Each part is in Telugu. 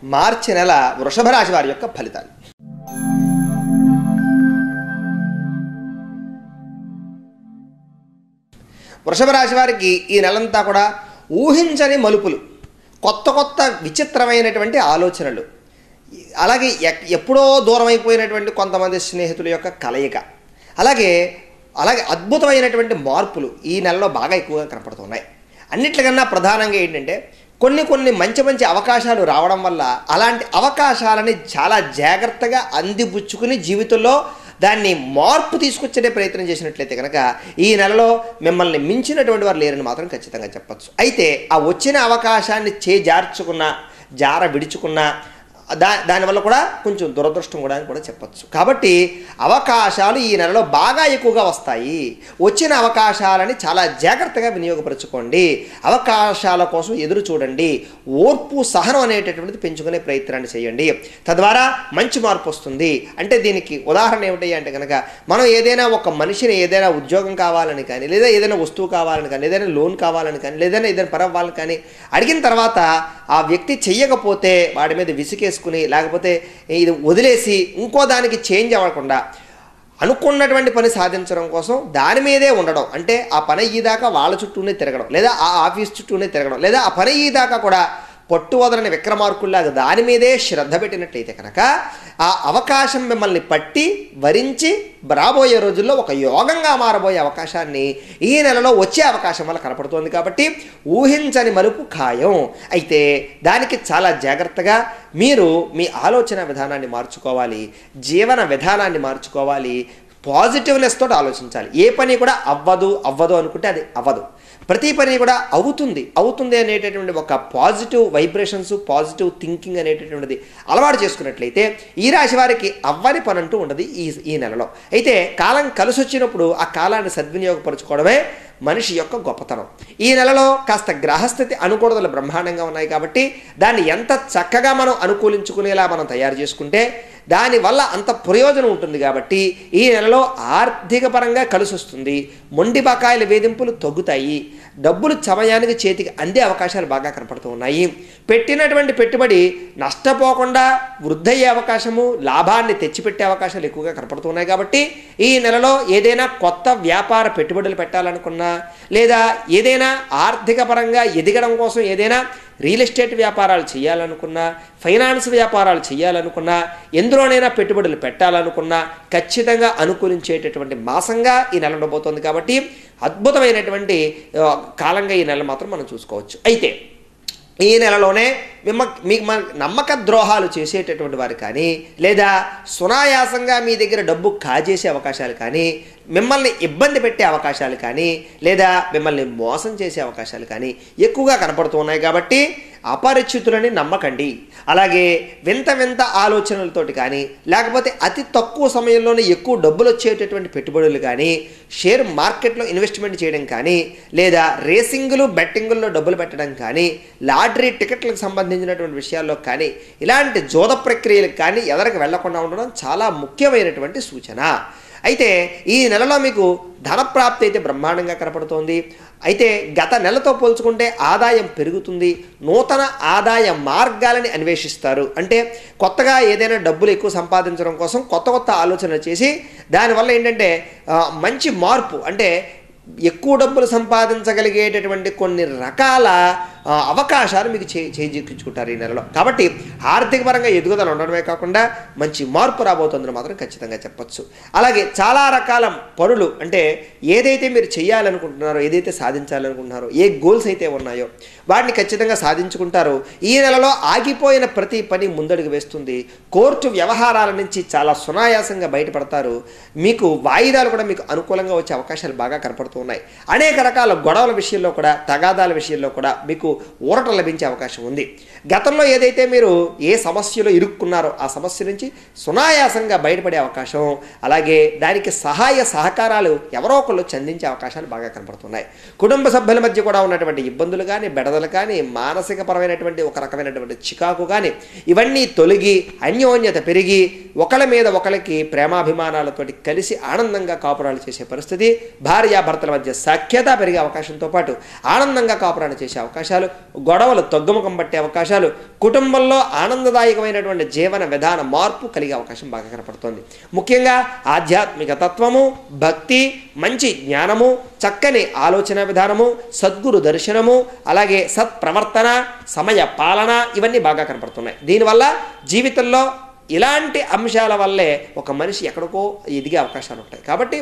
మార్చి నెల వృషభ రాశి వారి యొక్క ఫలితాలు వృషభ రాశి వారికి ఈ నెలంతా కూడా ఊహించని మలుపులు కొత్త కొత్త విచిత్రమైనటువంటి ఆలోచనలు అలాగే ఎక్- ఎప్పుడో దూరం అయిపోయినటువంటి కొంతమంది స్నేహితుల యొక్క కలయిక అలాగే అలాగే అద్భుతమైనటువంటి మార్పులు ఈ నెలలో బాగా ఎక్కువగా కనపడుతున్నాయి అన్నిట్లకన్నా ప్రధానంగా ఏంటంటే కొన్ని కొన్ని మంచి మంచి అవకాశాలు రావడం వల్ల అలాంటి అవకాశాలని చాలా జాగ్రత్తగా అందిపుచ్చుకుని జీవితంలో దాన్ని మార్పు తీసుకొచ్చే ప్రయత్నం చేసినట్లయితే కనుక ఈ నెలలో మిమ్మల్ని మించినటువంటి వారు లేరని మాత్రం ఖచ్చితంగా చెప్పచ్చు అయితే ఆ వచ్చిన అవకాశాన్ని చేజార్చుకున్న జార విడుచుకున్న దా దానివల్ల కూడా కొంచెం దురదృష్టం కూడా అని కూడా చెప్పచ్చు కాబట్టి అవకాశాలు ఈ నెలలో బాగా ఎక్కువగా వస్తాయి వచ్చిన అవకాశాలని చాలా జాగ్రత్తగా వినియోగపరచుకోండి అవకాశాల కోసం ఎదురు చూడండి ఓర్పు సహనం అనేటటువంటిది పెంచుకునే ప్రయత్నాన్ని చేయండి తద్వారా మంచి మార్పు వస్తుంది అంటే దీనికి ఉదాహరణ ఏమిటి అంటే కనుక మనం ఏదైనా ఒక మనిషిని ఏదైనా ఉద్యోగం కావాలని కానీ లేదా ఏదైనా వస్తువు కావాలని కానీ ఏదైనా లోన్ కావాలని కానీ లేదైనా ఏదైనా పరవ్వాలని కానీ అడిగిన తర్వాత ఆ వ్యక్తి చెయ్యకపోతే వాడి మీద విసికేసుకుని లేకపోతే ఇది వదిలేసి ఇంకో దానికి చేంజ్ అవ్వకుండా అనుకున్నటువంటి పని సాధించడం కోసం దాని మీదే ఉండడం అంటే ఆ పని అయ్యేదాకా వాళ్ళ చుట్టూనే తిరగడం లేదా ఆ ఆఫీస్ చుట్టూనే తిరగడం లేదా ఆ పని అయ్యేదాకా కూడా పట్టు వదలని విక్రమార్కుల్లాగా దాని మీదే శ్రద్ధ పెట్టినట్లయితే కనుక ఆ అవకాశం మిమ్మల్ని పట్టి వరించి రాబోయే రోజుల్లో ఒక యోగంగా మారబోయే అవకాశాన్ని ఈ నెలలో వచ్చే అవకాశం వల్ల కనపడుతోంది కాబట్టి ఊహించని మలుపు ఖాయం అయితే దానికి చాలా జాగ్రత్తగా మీరు మీ ఆలోచన విధానాన్ని మార్చుకోవాలి జీవన విధానాన్ని మార్చుకోవాలి పాజిటివ్నెస్ తోటి ఆలోచించాలి ఏ పని కూడా అవ్వదు అవ్వదు అనుకుంటే అది అవ్వదు ప్రతి పని కూడా అవుతుంది అవుతుంది అనేటటువంటి ఒక పాజిటివ్ వైబ్రేషన్స్ పాజిటివ్ థింకింగ్ అనేటటువంటిది అలవాటు చేసుకున్నట్లయితే ఈ రాశి వారికి అవ్వని పని అంటూ ఉండదు ఈ ఈ నెలలో అయితే కాలం కలిసి వచ్చినప్పుడు ఆ కాలాన్ని సద్వినియోగపరచుకోవడమే మనిషి యొక్క గొప్పతనం ఈ నెలలో కాస్త గ్రహస్థితి అనుకూలతలు బ్రహ్మాండంగా ఉన్నాయి కాబట్టి దాన్ని ఎంత చక్కగా మనం అనుకూలించుకునేలా మనం తయారు చేసుకుంటే దానివల్ల అంత ప్రయోజనం ఉంటుంది కాబట్టి ఈ నెలలో ఆర్థిక పరంగా కలిసి వస్తుంది మొండి బకాయిల వేధింపులు తగ్గుతాయి డబ్బులు సమయానికి చేతికి అందే అవకాశాలు బాగా కనపడుతూ ఉన్నాయి పెట్టినటువంటి పెట్టుబడి నష్టపోకుండా వృద్ధయ్యే అవకాశము లాభాన్ని తెచ్చిపెట్టే అవకాశాలు ఎక్కువగా కనపడుతున్నాయి కాబట్టి ఈ నెలలో ఏదైనా కొత్త వ్యాపార పెట్టుబడులు పెట్టాలనుకున్నా లేదా ఏదైనా ఆర్థిక పరంగా ఎదగడం కోసం ఏదైనా రియల్ ఎస్టేట్ వ్యాపారాలు చేయాలనుకున్నా ఫైనాన్స్ వ్యాపారాలు చేయాలనుకున్నా ఎందులోనైనా పెట్టుబడులు పెట్టాలనుకున్నా ఖచ్చితంగా అనుకూలించేటటువంటి మాసంగా ఈ నెల ఉండబోతోంది కాబట్టి అద్భుతమైనటువంటి ఆ, కాలంగా ఈ నెల మాత్రం మనం చూసుకోవచ్చు అయితే ఈ నెలలోనే మిమ్మ మీకు మన నమ్మక ద్రోహాలు చేసేటటువంటి వారు కానీ లేదా సునాయాసంగా మీ దగ్గర డబ్బు కాజేసే అవకాశాలు కానీ మిమ్మల్ని ఇబ్బంది పెట్టే అవకాశాలు కానీ లేదా మిమ్మల్ని మోసం చేసే అవకాశాలు కానీ ఎక్కువగా కనపడుతూ ఉన్నాయి కాబట్టి అపరిచితులని నమ్మకండి అలాగే వింత వింత ఆలోచనలతోటి కానీ లేకపోతే అతి తక్కువ సమయంలోనే ఎక్కువ డబ్బులు వచ్చేటటువంటి పెట్టుబడులు కానీ షేర్ మార్కెట్లో ఇన్వెస్ట్మెంట్ చేయడం కానీ లేదా రేసింగులు బెట్టింగుల్లో డబ్బులు పెట్టడం కానీ లాటరీ టికెట్లకు సంబంధించినటువంటి విషయాల్లో కానీ ఇలాంటి జోద ప్రక్రియలకు కానీ ఎదరికి వెళ్లకుండా ఉండడం చాలా ముఖ్యమైనటువంటి సూచన అయితే ఈ నెలలో మీకు ధనప్రాప్తి అయితే బ్రహ్మాండంగా కనపడుతోంది అయితే గత నెలతో పోల్చుకుంటే ఆదాయం పెరుగుతుంది నూతన ఆదాయ మార్గాలని అన్వేషిస్తారు అంటే కొత్తగా ఏదైనా డబ్బులు ఎక్కువ సంపాదించడం కోసం కొత్త కొత్త ఆలోచనలు చేసి దానివల్ల ఏంటంటే ఆ, మంచి మార్పు అంటే ఎక్కువ డబ్బులు సంపాదించగలిగేటటువంటి కొన్ని రకాల ఆ, అవకాశాలు మీకు చే చేజిక్కించుకుంటారు ఈ నెలలో కాబట్టి ఆర్థిక పరంగా ఎదుగుదల ఉండడమే కాకుండా మంచి మార్పు రాబోతుందని మాత్రం ఖచ్చితంగా చెప్పొచ్చు అలాగే చాలా రకాల పనులు అంటే ఏదైతే మీరు చేయాలనుకుంటున్నారో ఏదైతే సాధించాలనుకుంటున్నారో ఏ గోల్స్ అయితే ఉన్నాయో వాటిని ఖచ్చితంగా సాధించుకుంటారు ఈ నెలలో ఆగిపోయిన ప్రతి పని ముందడుగు వేస్తుంది కోర్టు వ్యవహారాల నుంచి చాలా సునాయాసంగా బయటపడతారు మీకు వాయిదాలు కూడా మీకు అనుకూలంగా వచ్చే అవకాశాలు బాగా కనపడుతూ ఉన్నాయి అనేక రకాల గొడవల విషయంలో కూడా తగాదాల విషయంలో కూడా మీకు ఊరట లభించే అవకాశం ఉంది గతంలో ఏదైతే మీరు ఏ సమస్యలో ఇరుక్కున్నారో ఆ సమస్య నుంచి సునాయాసంగా బయటపడే అవకాశం అలాగే దానికి సహాయ సహకారాలు ఎవరో ఒకళ్ళు చందించే అవకాశాలు బాగా కనపడుతున్నాయి కుటుంబ సభ్యుల మధ్య కూడా ఉన్నటువంటి ఇబ్బందులు కానీ బెడదలు కానీ మానసిక పరమైనటువంటి ఒక రకమైనటువంటి చికాకు కానీ ఇవన్నీ తొలగి అన్యోన్యత పెరిగి ఒకళ్ళ మీద ఒకళ్ళకి ప్రేమాభిమానాలతోటి కలిసి ఆనందంగా కాపురాలు చేసే పరిస్థితి భార్యాభర్తల మధ్య సఖ్యత పెరిగే అవకాశంతో పాటు ఆనందంగా కాపురాలు చేసే అవకాశాలు అవకాశాలు గొడవలు తగ్గుముఖం పట్టే అవకాశాలు కుటుంబంలో ఆనందదాయకమైనటువంటి జీవన విధాన మార్పు కలిగే అవకాశం బాగా కనపడుతుంది ముఖ్యంగా ఆధ్యాత్మిక తత్వము భక్తి మంచి జ్ఞానము చక్కని ఆలోచన విధానము సద్గురు దర్శనము అలాగే సత్ప్రవర్తన సమయ పాలన ఇవన్నీ బాగా కనపడుతున్నాయి దీనివల్ల జీవితంలో ఇలాంటి అంశాల వల్లే ఒక మనిషి ఎక్కడికో ఎదిగే అవకాశాలు ఉంటాయి కాబట్టి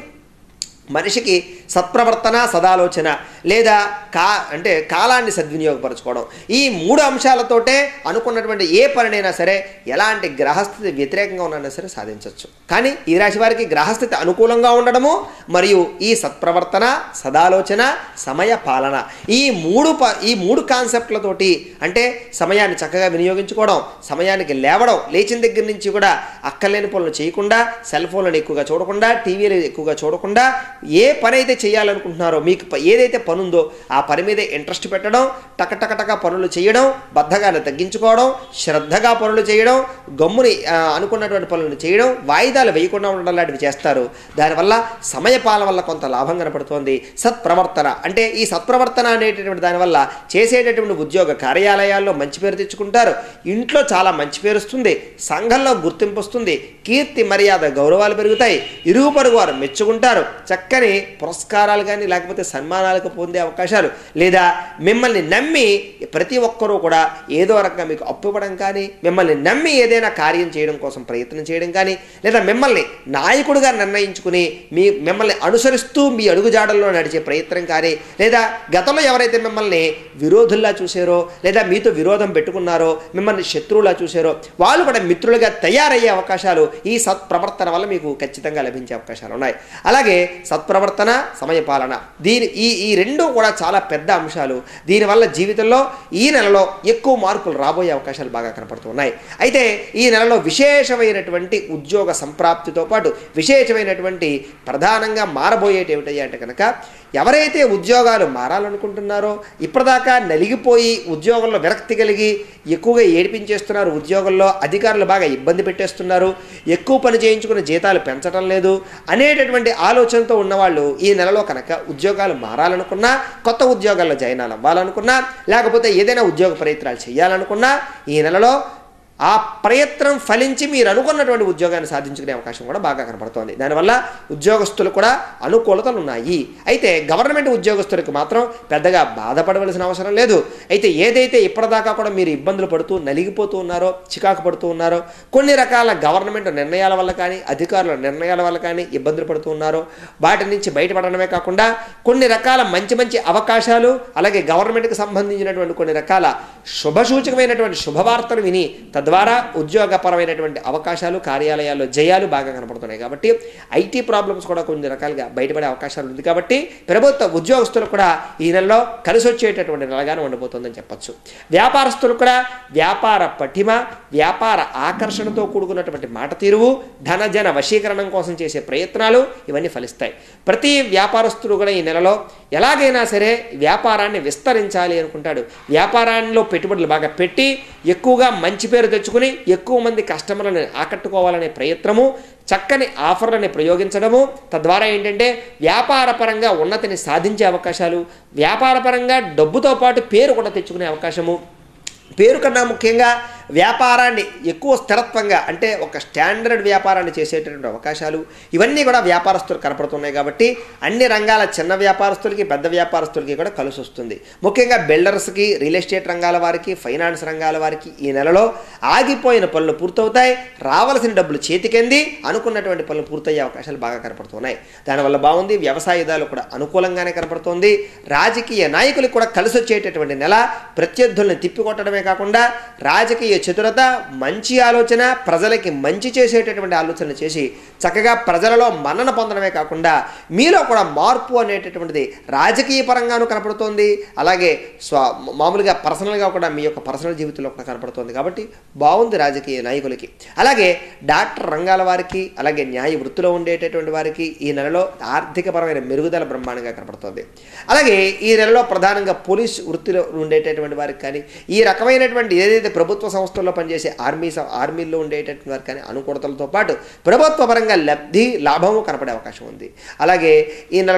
మనిషికి సత్ప్రవర్తన సదాలోచన లేదా కా అంటే కాలాన్ని సద్వినియోగపరచుకోవడం ఈ మూడు అంశాలతోటే అనుకున్నటువంటి ఏ పనినైనా సరే ఎలాంటి గ్రహస్థితి వ్యతిరేకంగా ఉన్నా సరే సాధించవచ్చు కానీ ఈ రాశి వారికి గ్రహస్థితి అనుకూలంగా ఉండడము మరియు ఈ సత్ప్రవర్తన సదాలోచన సమయ పాలన ఈ మూడు ప ఈ మూడు కాన్సెప్ట్లతోటి అంటే సమయాన్ని చక్కగా వినియోగించుకోవడం సమయానికి లేవడం లేచిన దగ్గర నుంచి కూడా అక్కర్లేని పనులు చేయకుండా సెల్ ఫోన్లను ఎక్కువగా చూడకుండా టీవీలు ఎక్కువగా చూడకుండా ఏ పని అయితే చేయాలనుకుంటున్నారో మీకు ప- ఏదైతే పని ఉందో ఆ పని మీదే ఇంట్రెస్ట్ పెట్టడం టక టక టక పనులు చేయడం బద్ధగాన్ని తగ్గించుకోవడం శ్రద్ధగా పనులు చేయడం గమ్ముని ఆ, అనుకున్నటువంటి పనులను చేయడం వాయిదాలు వేయకుండా ఉండడం లాంటివి చేస్తారు దానివల్ల సమయపాలన వల్ల కొంత లాభం కనపడుతోంది సత్ప్రవర్తన అంటే ఈ సత్ప్రవర్తన అనేటటువంటి దానివల్ల చేసేటటువంటి ఉద్యోగ కార్యాలయాల్లో మంచి పేరు తెచ్చుకుంటారు ఇంట్లో చాలా మంచి పేరు వస్తుంది సంఘంలో గుర్తింపు వస్తుంది కీర్తి మర్యాద గౌరవాలు పెరుగుతాయి ఇరుగు పొరుగు వారు మెచ్చుకుంటారు చక్కని పురస్కారాలు కానీ లేకపోతే సన్మానాలకు పొందే అవకాశాలు లేదా మిమ్మల్ని నమ్మి ప్రతి ఒక్కరూ కూడా ఏదో రకంగా మీకు అప్పు ఇవ్వడం కానీ మిమ్మల్ని నమ్మి ఏదైనా కార్యం చేయడం కోసం ప్రయత్నం చేయడం కానీ లేదా మిమ్మల్ని నాయకుడిగా నిర్ణయించుకుని మీ మిమ్మల్ని అనుసరిస్తూ మీ అడుగుజాడల్లో నడిచే ప్రయత్నం కానీ లేదా గతంలో ఎవరైతే మిమ్మల్ని విరోధుల్లా చూసారో లేదా మీతో విరోధం పెట్టుకున్నారో మిమ్మల్ని శత్రువులా చూసారో వాళ్ళు కూడా మిత్రులుగా తయారయ్యే అవకాశాలు ఈ సత్ప్రవర్తన వల్ల మీకు ఖచ్చితంగా లభించే అవకాశాలు ఉన్నాయి అలాగే సత్ప్రవర్తన సమయపాలన దీని ఈ ఈ రెండు కూడా చాలా పెద్ద అంశాలు దీనివల్ల జీవితంలో ఈ నెలలో ఎక్కువ మార్పులు రాబోయే అవకాశాలు బాగా కనపడుతున్నాయి అయితే ఈ నెలలో విశేషమైనటువంటి ఉద్యోగ సంప్రాప్తితో పాటు విశేషమైనటువంటి ప్రధానంగా మారబోయేటి ఏమిటయ్యా అంటే కనుక ఎవరైతే ఉద్యోగాలు మారాలనుకుంటున్నారో ఇప్పటిదాకా నలిగిపోయి ఉద్యోగంలో విరక్తి కలిగి ఎక్కువగా ఏడిపించేస్తున్నారు ఉద్యోగంలో అధికారులు బాగా ఇబ్బంది పెట్టేస్తున్నారు ఎక్కువ పని చేయించుకుని జీతాలు పెంచడం లేదు అనేటటువంటి ఆలోచనతో ఉన్నవాళ్ళు ఈ నెలలో కనుక ఉద్యోగాలు మారాలనుకున్నా కొత్త ఉద్యోగాల్లో జాయిన్ అవ్వాలనుకున్నా లేకపోతే ఏదైనా ఉద్యోగ ప్రయత్నాలు చేయాలనుకున్నా ఈ నెలలో ఆ ప్రయత్నం ఫలించి మీరు అనుకున్నటువంటి ఉద్యోగాన్ని సాధించుకునే అవకాశం కూడా బాగా కనపడుతోంది దానివల్ల ఉద్యోగస్తులు కూడా అనుకూలతలు ఉన్నాయి అయితే గవర్నమెంట్ ఉద్యోగస్తులకు మాత్రం పెద్దగా బాధపడవలసిన అవసరం లేదు అయితే ఏదైతే ఇప్పటిదాకా కూడా మీరు ఇబ్బందులు పడుతూ నలిగిపోతూ ఉన్నారో చికాకు పడుతూ ఉన్నారో కొన్ని రకాల గవర్నమెంట్ నిర్ణయాల వల్ల కానీ అధికారుల నిర్ణయాల వల్ల కానీ ఇబ్బందులు పడుతూ ఉన్నారో వాటి నుంచి బయటపడడమే కాకుండా కొన్ని రకాల మంచి మంచి అవకాశాలు అలాగే గవర్నమెంట్కి సంబంధించినటువంటి కొన్ని రకాల శుభసూచకమైనటువంటి శుభవార్తలు విని తద్వారా ఉద్యోగపరమైనటువంటి అవకాశాలు కార్యాలయాల్లో జయాలు బాగా కనపడుతున్నాయి కాబట్టి ఐటీ ప్రాబ్లమ్స్ కూడా కొన్ని రకాలుగా బయటపడే అవకాశాలు ఉంది కాబట్టి ప్రభుత్వ ఉద్యోగస్తులు కూడా ఈ నెలలో కలిసి వచ్చేటటువంటి నెలగానే ఉండబోతోందని చెప్పొచ్చు వ్యాపారస్తులు కూడా వ్యాపార పటిమ వ్యాపార ఆకర్షణతో కూడుకున్నటువంటి మాట తీరువు ధనజన వశీకరణం కోసం చేసే ప్రయత్నాలు ఇవన్నీ ఫలిస్తాయి ప్రతి వ్యాపారస్తుడు కూడా ఈ నెలలో ఎలాగైనా సరే వ్యాపారాన్ని విస్తరించాలి అనుకుంటాడు వ్యాపారాల్లో పెట్టుబడులు బాగా పెట్టి ఎక్కువగా మంచి పేరు తెచ్చుకుని ఎక్కువ మంది కస్టమర్లను ఆకట్టుకోవాలనే ప్రయత్నము చక్కని ఆఫర్లని ప్రయోగించడము తద్వారా ఏంటంటే వ్యాపారపరంగా ఉన్నతిని సాధించే అవకాశాలు వ్యాపారపరంగా డబ్బుతో పాటు పేరు కూడా తెచ్చుకునే అవకాశము పేరు కన్నా ముఖ్యంగా వ్యాపారాన్ని ఎక్కువ స్థిరత్వంగా అంటే ఒక స్టాండర్డ్ వ్యాపారాన్ని చేసేటటువంటి అవకాశాలు ఇవన్నీ కూడా వ్యాపారస్తులు కనపడుతున్నాయి కాబట్టి అన్ని రంగాల చిన్న వ్యాపారస్తులకి పెద్ద వ్యాపారస్తులకి కూడా కలిసి వస్తుంది ముఖ్యంగా బిల్డర్స్కి రియల్ ఎస్టేట్ రంగాల వారికి ఫైనాన్స్ రంగాల వారికి ఈ నెలలో ఆగిపోయిన పనులు పూర్తవుతాయి రావాల్సిన డబ్బులు చేతికెంది అనుకున్నటువంటి పనులు పూర్తయ్యే అవకాశాలు బాగా కనపడుతున్నాయి దానివల్ల బాగుంది వ్యవసాయదాలు కూడా అనుకూలంగానే కనపడుతోంది రాజకీయ నాయకులకు కూడా కలిసి వచ్చేటటువంటి నెల ప్రత్యర్థుల్ని తిప్పికొట్టడమే కాకుండా రాజకీయ చతురత మంచి ఆలోచన ప్రజలకి మంచి చేసేటటువంటి ఆలోచనలు చేసి చక్కగా ప్రజలలో మన్నన పొందడమే కాకుండా మీలో కూడా మార్పు అనేటటువంటిది రాజకీయ పరంగానూ కనపడుతోంది అలాగే స్వ మామూలుగా పర్సనల్గా కూడా మీ యొక్క పర్సనల్ జీవితంలో కూడా కనపడుతోంది కాబట్టి బాగుంది రాజకీయ నాయకులకి అలాగే డాక్టర్ రంగాల వారికి అలాగే న్యాయ వృత్తిలో ఉండేటటువంటి వారికి ఈ నెలలో ఆర్థికపరమైన మెరుగుదల బ్రహ్మాండంగా కనపడుతోంది అలాగే ఈ నెలలో ప్రధానంగా పోలీస్ వృత్తిలో ఉండేటటువంటి వారికి కానీ ఈ రకమైనటువంటి ఏదైతే ప్రభుత్వ సంస్థల్లో పనిచేసే ఆర్మీ స- ఆర్మీల్లో ఉండేటటువంటి వారికి కానీ అనుకూలతలతో పాటు ప్రభుత్వ పరంగా లబ్ధి లాభము కనపడే అవకాశం ఉంది అలాగే ఈ నెలలో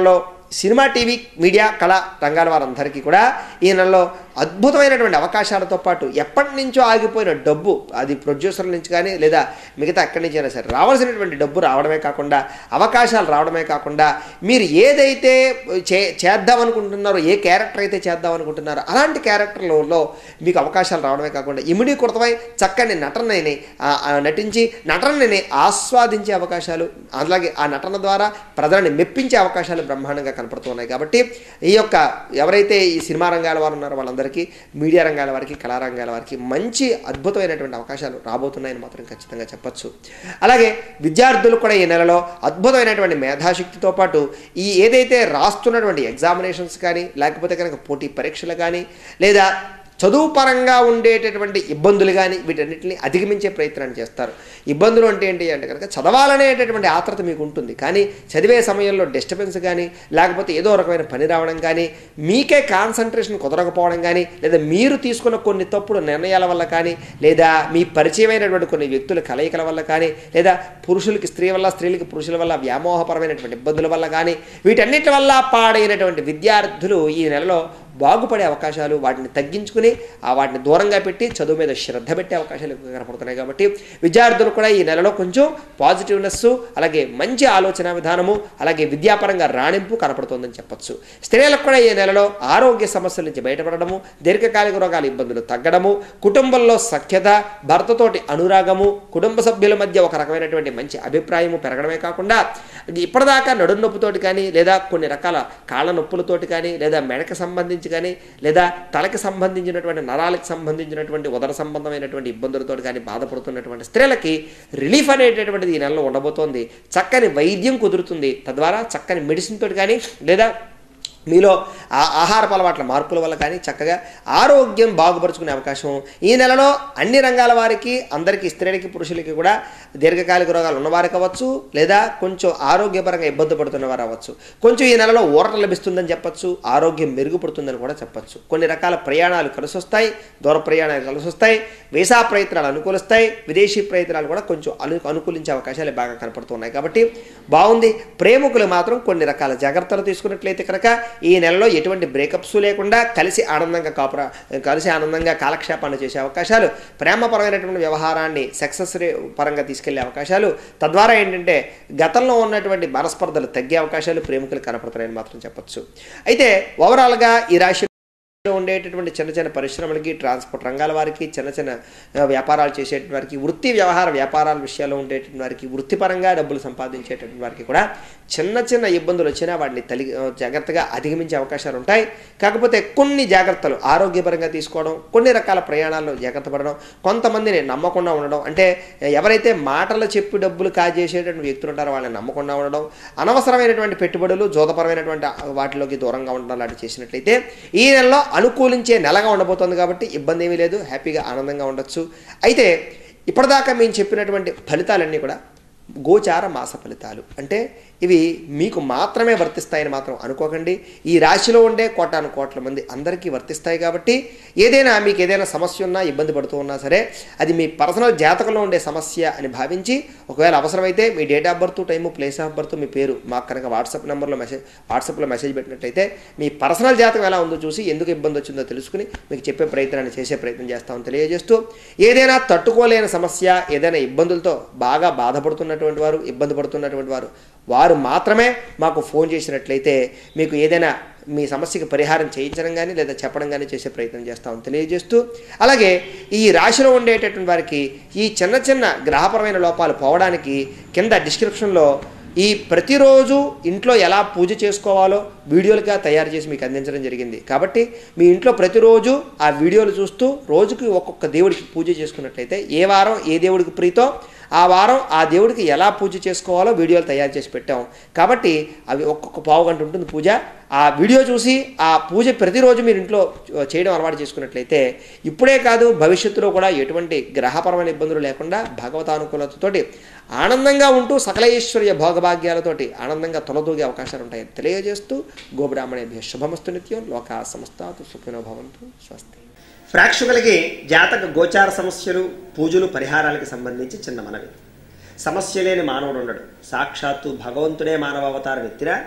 సినిమా టీవీ మీడియా కళా రంగాల వారందరికీ కూడా ఈ నెలలో అద్భుతమైనటువంటి అవకాశాలతో పాటు ఎప్పటి నుంచో ఆగిపోయిన డబ్బు అది ప్రొడ్యూసర్ల నుంచి కానీ లేదా మిగతా ఎక్కడి నుంచి అయినా సరే రావాల్సినటువంటి డబ్బు రావడమే కాకుండా అవకాశాలు రావడమే కాకుండా మీరు ఏదైతే చే చేద్దాం అనుకుంటున్నారో ఏ క్యారెక్టర్ అయితే చేద్దాం అనుకుంటున్నారో అలాంటి క్యారెక్టర్లలో మీకు అవకాశాలు రావడమే కాకుండా ఇమిడీకృతమై చక్కని నటనని ఆ, ఆ, నటించి నటనని ఆస్వాదించే అవకాశాలు అలాగే ఆ నటన ద్వారా ప్రజలని మెప్పించే అవకాశాలు బ్రహ్మాండంగా కనపడుతున్నాయి కాబట్టి ఈ యొక్క ఎవరైతే ఈ సినిమా రంగాల వారు ఉన్నారో వాళ్ళందరికీ మీడియా రంగాల వారికి కళారంగాల వారికి మంచి అద్భుతమైనటువంటి అవకాశాలు రాబోతున్నాయని మాత్రం ఖచ్చితంగా చెప్పొచ్చు అలాగే విద్యార్థులు కూడా ఈ నెలలో అద్భుతమైనటువంటి మేధాశక్తితో పాటు ఈ ఏదైతే రాస్తున్నటువంటి ఎగ్జామినేషన్స్ కానీ లేకపోతే కనుక పోటీ పరీక్షలు కానీ లేదా చదువు పరంగా ఉండేటటువంటి ఇబ్బందులు కానీ వీటన్నిటిని అధిగమించే ప్రయత్నాన్ని చేస్తారు ఇబ్బందులు అంటే ఏంటి అంటే కనుక చదవాలనేటటువంటి ఆత్రత మీకు ఉంటుంది కానీ చదివే సమయంలో డిస్టర్బెన్స్ కానీ లేకపోతే ఏదో రకమైన పని రావడం కానీ మీకే కాన్సన్ట్రేషన్ కుదరకపోవడం కానీ లేదా మీరు తీసుకున్న కొన్ని తప్పుడు నిర్ణయాల వల్ల కానీ లేదా మీ పరిచయమైనటువంటి కొన్ని వ్యక్తుల కలయికల వల్ల కానీ లేదా పురుషులకి స్త్రీ వల్ల స్త్రీలకి పురుషుల వల్ల వ్యామోహపరమైనటువంటి ఇబ్బందుల వల్ల కానీ వీటన్నిటి వల్ల పాడైనటువంటి విద్యార్థులు ఈ నెలలో బాగుపడే అవకాశాలు వాటిని తగ్గించుకుని ఆ వాటిని దూరంగా పెట్టి చదువు మీద శ్రద్ధ పెట్టే అవకాశాలు ఎక్కువగా కనపడుతున్నాయి కాబట్టి విద్యార్థులు కూడా ఈ నెలలో కొంచెం పాజిటివ్నెస్ అలాగే మంచి ఆలోచన విధానము అలాగే విద్యాపరంగా రాణింపు కనపడుతుందని చెప్పొచ్చు స్త్రీలకు కూడా ఈ నెలలో ఆరోగ్య సమస్యల నుంచి బయటపడడము దీర్ఘకాలిక రోగాల ఇబ్బందులు తగ్గడము కుటుంబంలో సఖ్యత భర్తతోటి అనురాగము కుటుంబ సభ్యుల మధ్య ఒక రకమైనటువంటి మంచి అభిప్రాయము పెరగడమే కాకుండా ఇది ఇప్పటిదాకా నడుము నొప్పితోటి కానీ లేదా కొన్ని రకాల కాళ్ళ నొప్పులతోటి కానీ లేదా మెడకి సంబంధించి కానీ లేదా తలకి సంబంధించినటువంటి నరాలకు సంబంధించినటువంటి ఉదర సంబంధమైనటువంటి ఇబ్బందులతో కానీ బాధపడుతున్నటువంటి స్త్రీలకి రిలీఫ్ అనేటటువంటిది ఈ నెలలో ఉండబోతోంది చక్కని వైద్యం కుదురుతుంది తద్వారా చక్కని మెడిసిన్ తోటి కానీ లేదా మీలో ఆ ఆహారపు అలవాట్ల మార్పుల వల్ల కానీ చక్కగా ఆరోగ్యం బాగుపరుచుకునే అవకాశం ఈ నెలలో అన్ని రంగాల వారికి అందరికీ స్త్రీలకి పురుషులకి కూడా దీర్ఘకాలిక రోగాలు ఉన్నవారు కావచ్చు లేదా కొంచెం ఆరోగ్యపరంగా ఇబ్బంది పడుతున్న వారు అవ్వచ్చు కొంచెం ఈ నెలలో ఊరట లభిస్తుందని చెప్పొచ్చు ఆరోగ్యం మెరుగుపడుతుందని కూడా చెప్పొచ్చు కొన్ని రకాల ప్రయాణాలు కలిసి వస్తాయి దూర ప్రయాణాలు కలిసి వస్తాయి వీసా ప్రయత్నాలు అనుకూలిస్తాయి విదేశీ ప్రయత్నాలు కూడా కొంచెం అను అనుకూలించే అవకాశాలు బాగా కనపడుతున్నాయి కాబట్టి బాగుంది ప్రేమికులు మాత్రం కొన్ని రకాల జాగ్రత్తలు తీసుకున్నట్లయితే కనుక ఈ నెలలో ఎటువంటి బ్రేకప్స్ లేకుండా కలిసి ఆనందంగా కాపురా కలిసి ఆనందంగా కాలక్షేపాన్ని చేసే అవకాశాలు ప్రేమపరమైనటువంటి వ్యవహారాన్ని సక్సెస్ రే పరంగా తీసుకెళ్లే అవకాశాలు తద్వారా ఏంటంటే గతంలో ఉన్నటువంటి మనస్పర్ధలు తగ్గే అవకాశాలు ప్రేమికులు కనపడుతున్నాయని మాత్రం చెప్పొచ్చు అయితే ఓవరాల్గా ఈ రాశి లో ఉండేటటువంటి చిన్న చిన్న పరిశ్రమలకి ట్రాన్స్పోర్ట్ రంగాల వారికి చిన్న చిన్న ఆ, వ్యాపారాలు చేసేటువంటి వారికి వృత్తి వ్యవహార వ్యాపారాల విషయాల్లో ఉండేటువంటి వారికి వృత్తిపరంగా డబ్బులు సంపాదించేటటువంటి వారికి కూడా చిన్న చిన్న ఇబ్బందులు వచ్చినా వాటిని తలి ఆ, జాగ్రత్తగా అధిగమించే అవకాశాలు ఉంటాయి కాకపోతే కొన్ని జాగ్రత్తలు ఆరోగ్యపరంగా తీసుకోవడం కొన్ని రకాల ప్రయాణాల్లో జాగ్రత్త పడడం కొంతమందిని నమ్మకుండా ఉండడం అంటే ఎవరైతే మాటలు చెప్పి డబ్బులు కాజేసేటటువంటి వ్యక్తులు ఉంటారో వాళ్ళని నమ్మకుండా ఉండడం అనవసరమైనటువంటి పెట్టుబడులు జోదపరమైనటువంటి వాటిలోకి దూరంగా ఉండడం లాంటి చేసినట్లయితే ఈ నెలలో అనుకూలించే నెలగా ఉండబోతోంది కాబట్టి ఇబ్బంది ఏమీ లేదు హ్యాపీగా ఆనందంగా ఉండొచ్చు అయితే ఇప్పటిదాకా మేము చెప్పినటువంటి ఫలితాలన్నీ కూడా గోచార మాస ఫలితాలు అంటే ఇవి మీకు మాత్రమే వర్తిస్తాయని మాత్రం అనుకోకండి ఈ రాశిలో ఉండే కోటాను కోట్ల మంది అందరికీ వర్తిస్తాయి కాబట్టి ఏదైనా మీకు ఏదైనా సమస్య ఉన్నా ఇబ్బంది పడుతూ ఉన్నా సరే అది మీ పర్సనల్ జాతకంలో ఉండే సమస్య అని భావించి ఒకవేళ అవసరమైతే మీ date of birth time place of birth మీ పేరు మాకు కనుక వాట్సాప్ నెంబర్లో మెసేజ్ వాట్సాప్లో మెసేజ్ పెట్టినట్లయితే మీ పర్సనల్ జాతకం ఎలా ఉందో చూసి ఎందుకు ఇబ్బంది వచ్చిందో తెలుసుకుని మీకు చెప్పే ప్రయత్నాన్ని చేసే ప్రయత్నం చేస్తామని తెలియజేస్తూ ఏదైనా తట్టుకోలేని సమస్య ఏదైనా ఇబ్బందులతో బాగా బాధపడుతున్నటువంటి వారు ఇబ్బంది పడుతున్నటువంటి వారు వారు మాత్రమే మాకు ఫోన్ చేసినట్లయితే మీకు ఏదైనా మీ సమస్యకి పరిహారం చేయించడం కానీ లేదా చెప్పడం కానీ చేసే ప్రయత్నం చేస్తామని తెలియజేస్తూ అలాగే ఈ రాశిలో ఉండేటటువంటి వారికి ఈ చిన్న చిన్న గ్రహపరమైన లోపాలు పోవడానికి కింద డిస్క్రిప్షన్లో ఈ ప్రతిరోజు ఇంట్లో ఎలా పూజ చేసుకోవాలో వీడియోలుగా తయారు చేసి మీకు అందించడం జరిగింది కాబట్టి మీ ఇంట్లో ప్రతిరోజు ఆ వీడియోలు చూస్తూ రోజుకి ఒక్కొక్క దేవుడికి పూజ చేసుకున్నట్లయితే ఏ వారం ఏ దేవుడికి ప్రీతో ఆ వారం ఆ దేవుడికి ఎలా పూజ చేసుకోవాలో వీడియోలు తయారు చేసి పెట్టాం కాబట్టి అవి ఒక్కొక్క పావు గంట ఉంటుంది పూజ ఆ వీడియో చూసి ఆ పూజ ప్రతిరోజు మీరు ఇంట్లో చేయడం అలవాటు చేసుకున్నట్లయితే ఇప్పుడే కాదు భవిష్యత్తులో కూడా ఎటువంటి గ్రహపరమైన ఇబ్బందులు లేకుండా భగవతానుకూలతతోటి ఆనందంగా ఉంటూ సకలైశ్వర్య భోగభాగ్యాలతోటి ఆనందంగా తొలదూగే అవకాశాలు ఉంటాయని తెలియజేస్తూ గోబ్రాహ్మణేభ్య శుభమస్తు నిత్యం లోకా సమస్తాతు సుఖినో భవంతు స్వస్తి ప్రేక్షకులకి జాతక గోచార సమస్యలు పూజలు పరిహారాలకు సంబంధించి చిన్న మనవి సమస్య లేని మానవుడు ఉండడు సాక్షాత్తు భగవంతుడే మానవ అవతారం ఎత్తినా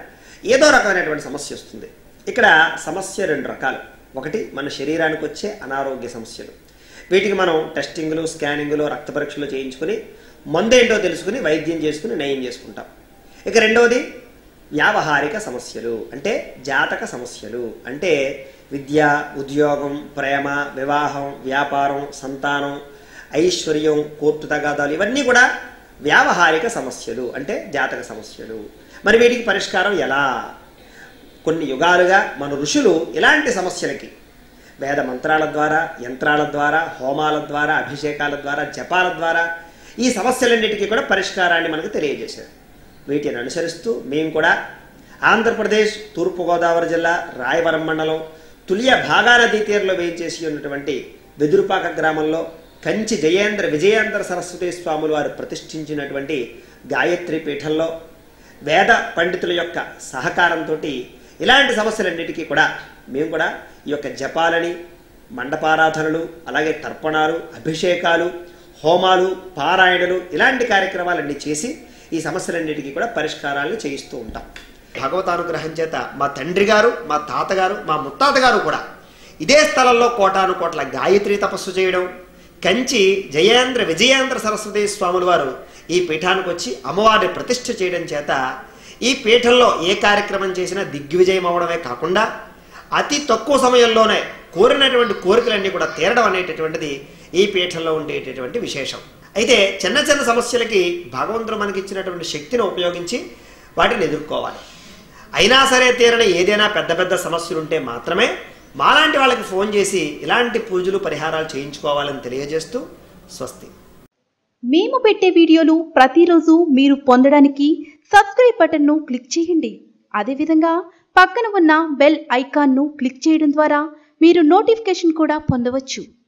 ఏదో రకమైనటువంటి సమస్య వస్తుంది ఇక్కడ సమస్య రెండు రకాలు ఒకటి మన శరీరానికి వచ్చే అనారోగ్య సమస్యలు వీటికి మనం టెస్టింగ్లు స్కానింగ్లు రక్త పరీక్షలు చేయించుకుని మందేంటో తెలుసుకుని వైద్యం చేసుకుని నయం చేసుకుంటాం ఇక రెండవది వ్యావహారిక సమస్యలు అంటే జాతక సమస్యలు అంటే విద్య ఉద్యోగం ప్రేమ వివాహం వ్యాపారం సంతానం ఐశ్వర్యం కోర్టు తగాదాలు ఇవన్నీ కూడా వ్యావహారిక సమస్యలు అంటే జాతక సమస్యలు మరి వీటికి పరిష్కారం ఎలా కొన్ని యుగాలుగా మన ఋషులు ఇలాంటి సమస్యలకి వేద మంత్రాల ద్వారా యంత్రాల ద్వారా హోమాల ద్వారా అభిషేకాల ద్వారా జపాల ద్వారా ఈ సమస్యలన్నిటికీ కూడా పరిష్కారాన్ని మనకు తెలియజేశారు వీటిని అనుసరిస్తూ మేము కూడా ఆంధ్రప్రదేశ్ తూర్పుగోదావరి జిల్లా రాయవరం మండలం తులియ భాగా నదీ తీరంలో వేయించేసి ఉన్నటువంటి వెదురుపాక గ్రామంలో కంచి జయేంద్ర విజయేంద్ర సరస్వతి స్వాములు వారు ప్రతిష్ఠించినటువంటి గాయత్రి పీఠంలో వేద పండితుల యొక్క సహకారంతో ఇలాంటి సమస్యలన్నిటికీ కూడా మేము కూడా ఈ యొక్క జపాలని మండపారాధనలు అలాగే తర్పణాలు అభిషేకాలు హోమాలు పారాయణలు ఇలాంటి కార్యక్రమాలన్నీ చేసి ఈ సమస్యలన్నిటికీ కూడా పరిష్కారాలను చేయిస్తూ ఉంటాం భగవతానుగ్రహం చేత మా తండ్రి గారు మా తాతగారు మా ముత్తాత గారు కూడా ఇదే స్థలంలో కోటాను కోట్ల గాయత్రి తపస్సు చేయడం కంచి జయేంద్ర విజయేంద్ర సరస్వతి స్వాముల వారు ఈ పీఠానికి వచ్చి అమ్మవారిని ప్రతిష్ఠ చేయడం చేత ఈ పీఠంలో ఏ కార్యక్రమం చేసినా దిగ్విజయం అవడమే కాకుండా అతి తక్కువ సమయంలోనే కోరినటువంటి కోరికలన్నీ కూడా తీరడం అనేటటువంటిది ఈ పీఠంలో ఉండేటటువంటి విశేషం అయితే చిన్న చిన్న సమస్యలకి భగవంతుడు మనకి ఇచ్చినటువంటి శక్తిని ఉపయోగించి వాటిని ఎదుర్కోవాలి అయినా సరే తీరని ఏదైనా పెద్ద పెద్ద సమస్యలు ఉంటే మాత్రమే మాలాంటి వాళ్ళకి ఫోన్ చేసి ఇలాంటి పూజలు పరిహారాలు చేయించుకోవాలని తెలియజేస్తూ స్వస్తి మేము పెట్టే వీడియోలు ప్రతిరోజు మీరు పొందడానికి సబ్స్క్రైబ్ బటన్ను క్లిక్ చేయండి అదేవిధంగా పక్కన ఉన్న బెల్ ఐకాన్ను క్లిక్ చేయడం ద్వారా మీరు నోటిఫికేషన్ కూడా పొందవచ్చు